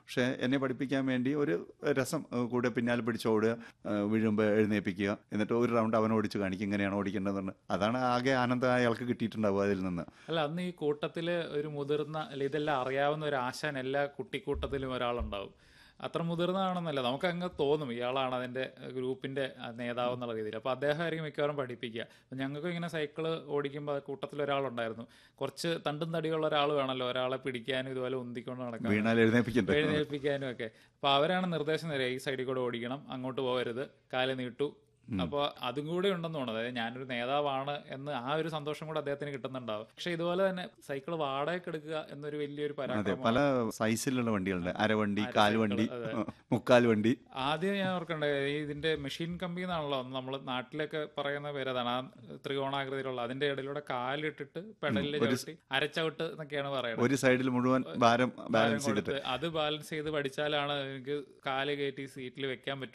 പക്ഷെ എന്നെ പഠിപ്പിക്കാൻ വേണ്ടി ഒരു രസം ഏഹ് കൂടെ പിന്നാലെ പിടിച്ചോടുക ഏഹ് വീഴുമ്പോൾ എഴുന്നേൽപ്പിക്കുക എന്നിട്ട് ഒരു റൗണ്ട് അവൻ ഓടിച്ച് കാണിക്കും ഇങ്ങനെയാണ് ഓടിക്കേണ്ടതെന്ന് അതാണ് ആകെ ആനന്ദം അയാൾക്ക് കിട്ടിയിട്ടുണ്ടാവുക അതിൽ നിന്ന് അല്ല അന്ന് ഈ കൂട്ടത്തില് ഒരു മുതിർന്ന അല്ല ഇതെല്ലാം അറിയാവുന്ന ഒരു ആശാൻ എല്ലാ കുട്ടിക്കൂട്ടത്തിലും ഒരാളുണ്ടാവും അത്ര മുതിർന്നതാണെന്നല്ല നമുക്ക് അങ്ങ് തോന്നും ഇയാളാണ് അതിന്റെ ഗ്രൂപ്പിന്റെ നേതാവ് എന്നുള്ള രീതിയിൽ അപ്പൊ അദ്ദേഹമായിരിക്കും മിക്കവാറും പഠിപ്പിക്കുക അപ്പൊ ഞങ്ങൾക്ക് ഇങ്ങനെ സൈക്കിള് ഓടിക്കുമ്പോൾ കൂട്ടത്തിൽ ഒരാളുണ്ടായിരുന്നു കുറച്ച് തണ്ടും തടിയുള്ള ഒരാൾ വേണമല്ലോ ഒരാളെ പിടിക്കാനും ഇതുപോലെ ഉന്തിക്കൊണ്ട് നടക്കാൻ വീണാൽ എഴുന്നേൽപ്പിക്കണ്ടേ എഴുന്നേൽപ്പിക്കാനും ഒക്കെ അപ്പൊ അവരാണ് നിർദ്ദേശം തരിക ഈ സൈഡിൽ കൂടെ ഓടിക്കണം അങ്ങോട്ട് പോകരുത് കാല് നീട്ടു അപ്പോൾ അതും കൂടെ ഉണ്ടെന്ന് തോന്നുന്നു അതായത് ഞാനൊരു നേതാവാണ് എന്ന് ആ ഒരു സന്തോഷം കൂടെ അദ്ദേഹത്തിന് കിട്ടുന്നുണ്ടാവും പക്ഷെ ഇതുപോലെ തന്നെ സൈക്കിൾ വാടകയ്ക്ക് എടുക്കുക എന്നൊരു വലിയൊരു അതെ പരാക്രമം പല സൈസിലുള്ള വണ്ടികളുണ്ട് അരവണ്ടി കാൽവണ്ടി അതെ. മുക്കാൽ വണ്ടി ആദ്യം ഞാൻ ഓർക്കണ്ടേ ഈ ഇതിന്റെ മെഷീൻ കമ്പി എന്നാണല്ലോ നമ്മൾ നാട്ടിലൊക്കെ പറയുന്ന പേര് അതാണ് ആ ത്രികോണാകൃതിയിലുള്ള അതിന്റെ ഇടയിലൂടെ കാലിട്ടിട്ട് പെടലിൽ ചവിട്ടി അരച്ചവിട്ട് എന്നൊക്കെയാണ് പറയുന്നത് ഒരു സൈഡിൽ മുഴുവൻ ഭാരം ബാലൻസ് ചെയ്തിട്ട് കൊടുത്ത് അത് ബാലൻസ് ചെയ്ത് പഠിച്ചാലാണ് എനിക്ക് കാല് കയറ്റി സീറ്റിൽ വെക്കാൻ പറ്റും